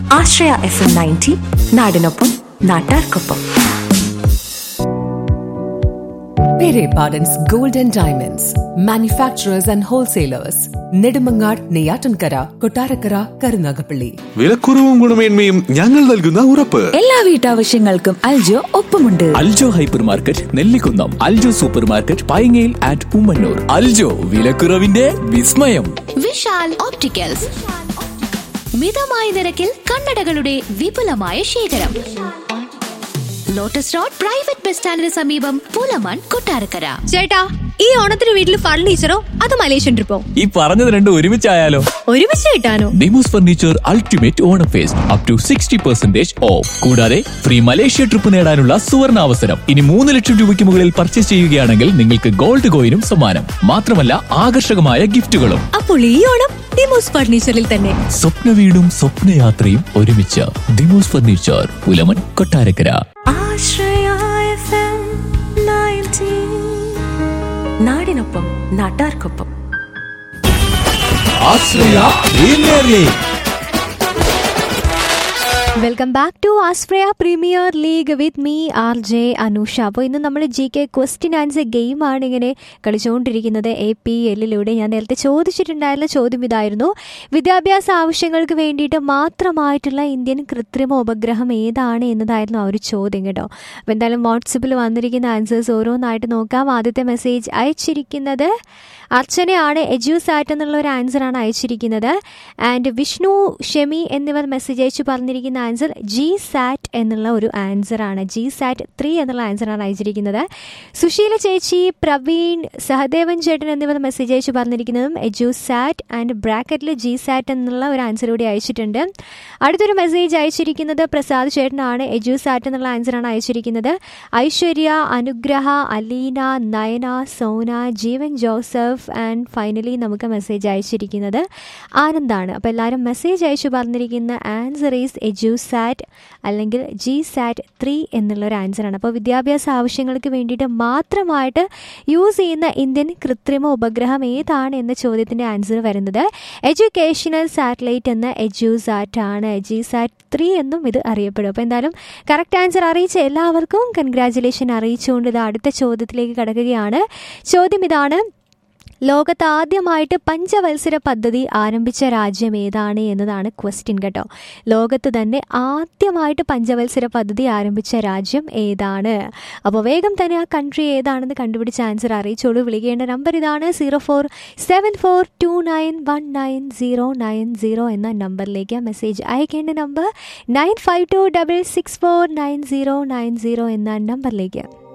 ആശ്രയ F M ninety നാടിനൊപ്പം നാട്ടാർക്കൊപ്പം Pere Pardon's Gold and Diamonds, manufacturers and wholesalers, Nedumangad, Neyatankara, Kotarakara, Karunagapalli. വിലക്കുറവും ഗുണമേന്മയും ഞങ്ങൾ നൽകുന്ന ഉറപ്പ് എല്ലാ വീട്ടാവശ്യങ്ങൾക്കും അൽജോ ഒപ്പമുണ്ട് Aljo hyper market Nellikunnam Aljo super market പൈങ്ങയിൽ ആൻഡ് ഉമ്മന്നൂർ അൽജോ വിലക്കുറവിന്റെ വിസ്മയം വിശാൽ ഓപ്റ്റിക്കൽസ് മിതമായ നിരക്കിൽ കണ്ണടകളുടെ വിപുലമായ ശേഖരം ലോട്ടസ് റോഡ് പ്രൈവറ്റ് ബസ് സ്റ്റാൻഡിന് സമീപം പുലമൺ കൊട്ടാരക്കര ചേട്ടാ ഈ ഓണത്തിന് വീട്ടിൽ ഫർണിച്ചറോ അത് മലേഷ്യൻ ട്രിപ്പോ ഈ പറഞ്ഞത് രണ്ടും ഒരുമിച്ചായാലോ ഒരുമിച്ച് കിട്ടാനോ Demos furniture ultimate Onam fest up to sixty percentage off കൂടാതെ ഫ്രീ മലേഷ്യ ട്രിപ്പ് നേടാനുള്ള സുവർണ അവസരം ഇനി മൂന്ന് ലക്ഷം രൂപയ്ക്ക് മുകളിൽ പർച്ചേസ് ചെയ്യുകയാണെങ്കിൽ നിങ്ങൾക്ക് ഗോൾഡ് കോയിനും സമ്മാനം മാത്രമല്ല ആകർഷകമായ ഗിഫ്റ്റുകളും അപ്പോൾ ഈ ഓണം ഡിമോസ് ഫർണിച്ചറിൽ തന്നെ സ്വപ്ന വീടും സ്വപ്നയാത്രയും ഒരുമിച്ച് Demos furniture Pulamon Kottarakkara Ashraya F M ninety നാടിനൊപ്പം നാട്ടാർക്കൊപ്പം welcome back to Ashraya premier league with me R J Anusha അപ്പോൾ ഇന്ന് നമ്മൾ ജി കെ ക്വസ്റ്റ്യൻ ആൻസർ ഗെയിമാണ് ഇങ്ങനെ കളിച്ചുകൊണ്ടിരിക്കുന്നത് എ പി എല്ലിലൂടെ ഞാൻ നേരത്തെ ചോദിച്ചിട്ടുണ്ടായിരുന്ന ചോദ്യം ഇതായിരുന്നു വിദ്യാഭ്യാസ ആവശ്യങ്ങൾക്ക് വേണ്ടിയിട്ട് മാത്രമായിട്ടുള്ള ഇന്ത്യൻ കൃത്രിമ ഉപഗ്രഹം ഏതാണ് എന്നതായിരുന്നു ആ ഒരു ചോദ്യം കേട്ടോ അപ്പോൾ എന്തായാലും വാട്സപ്പിൽ വന്നിരിക്കുന്ന ആൻസേഴ്സ് ഓരോന്നായിട്ട് നോക്കാം ആദ്യത്തെ മെസ്സേജ് അയച്ചിരിക്കുന്നത് അർച്ചനയാണ് എജ്യൂസാറ്റ് എന്നുള്ള ഒരു ആൻസറാണ് അയച്ചിരിക്കുന്നത് ആൻഡ് വിഷ്ണു ഷെമി എന്നിവർ മെസ്സേജ് അയച്ചു പറഞ്ഞിരിക്കുന്ന ആൻസർ ജി സാറ്റ് എന്നുള്ള ഒരു ആൻസറാണ് ജി സാറ്റ് ത്രീ എന്നുള്ള ആൻസറാണ് അയച്ചിരിക്കുന്നത് സുശീല ചേച്ചി പ്രവീൺ സഹദേവൻ ചേട്ടൻ എന്നിവർ മെസ്സേജ് അയച്ചു പറഞ്ഞിരിക്കുന്നതും എജ്യൂസാറ്റ് ആൻഡ് ബ്രാക്കറ്റിൽ ജി സാറ്റ് എന്നുള്ള ഒരു ആൻസർ കൂടി അയച്ചിട്ടുണ്ട് അടുത്തൊരു മെസ്സേജ് അയച്ചിരിക്കുന്നത് പ്രസാദ് ചേട്ടനാണ് എജ്യൂസാറ്റ് എന്നുള്ള ആൻസറാണ് അയച്ചിരിക്കുന്നത് Aishwarya Anugraha Aleena Nayana Sona Jeevan Joseph and finally നമുക്ക് മെസ്സേജ് അയച്ചിരിക്കുന്നത് ആനന്ദാണ് അപ്പോൾ എല്ലാവരും മെസ്സേജ് അയച്ചു പറഞ്ഞിരിക്കുന്ന ആൻസർ ഈസ് എജ്യൂസാറ്റ് അല്ലെങ്കിൽ ജി സാറ്റ് ത്രീ എന്നുള്ളൊരു ആൻസറാണ് അപ്പോൾ വിദ്യാഭ്യാസ ആവശ്യങ്ങൾക്ക് വേണ്ടിയിട്ട് മാത്രമായിട്ട് യൂസ് ചെയ്യുന്ന ഇന്ത്യൻ കൃത്രിമ ഉപഗ്രഹം ഏതാണ് എന്ന ചോദ്യത്തിൻ്റെ ആൻസർ വരുന്നത് എഡ്യൂക്കേഷണൽ സാറ്റലൈറ്റ് എന്ന എജ്യൂസാറ്റ് ആണ് ജി സാറ്റ് ത്രീ എന്നും ഇത് അറിയപ്പെടും അപ്പോൾ എന്തായാലും കറക്റ്റ് ആൻസർ അറിയിച്ച എല്ലാവർക്കും കൺഗ്രാറ്റുലേഷൻ അറിയിച്ചുകൊണ്ട് ഇത് അടുത്ത ചോദ്യത്തിലേക്ക് കടക്കുകയാണ് ചോദ്യം ഇതാണ് ലോകത്ത് ആദ്യമായിട്ട് പഞ്ചവത്സര പദ്ധതി ആരംഭിച്ച രാജ്യം ഏതാണ് എന്നതാണ് ക്വസ്റ്റ്യൻ കേട്ടോ ലോകത്ത് തന്നെ ആദ്യമായിട്ട് പഞ്ചവത്സര പദ്ധതി ആരംഭിച്ച രാജ്യം ഏതാണ് അപ്പോൾ വേഗം തന്നെ ആ കൺട്രി ഏതാണെന്ന് കണ്ടുപിടിച്ച ആൻസർ അറിയിച്ചോളൂ വിളിക്കേണ്ട നമ്പർ ഇതാണ് zero four seven four two nine one nine zero nine zero എന്ന നമ്പറിലേക്ക് മെസ്സേജ് അയക്കേണ്ട number nine five two double six four nine zero nine zero എന്ന നമ്പറിലേക്ക്